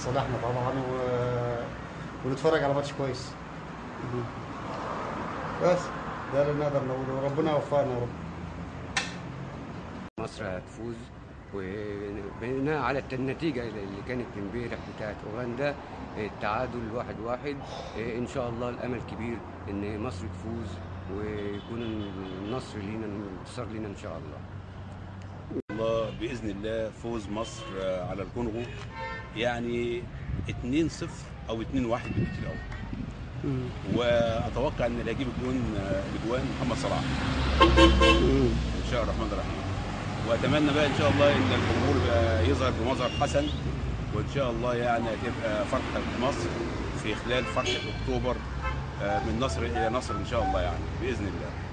لصالحنا طبعا و... ونتفرج على ماتش كويس بس ده اللي نقدر نقوله وربنا يوفقنا يا رب مصر هتفوز وبناء على النتيجة اللي كانت امبارح بتاعت أوغندا التعادل واحد واحد إن شاء الله الأمل كبير إن مصر تفوز ويكون النصر لينا الانتصار لينا إن شاء الله الله باذن الله فوز مصر على الكونغو يعني 2-0 او 2-1 بالكتير قوي واتوقع ان اللي هيجيب الجون الاجوان محمد صلاح ان شاء الرحمن الرحيم واتمنى بقى ان شاء الله ان الجمهور بقى يظهر بمظهر حسن وان شاء الله يعني هتبقى فرحه مصر في خلال فرحه اكتوبر من نصر الى نصر ان شاء الله يعني باذن الله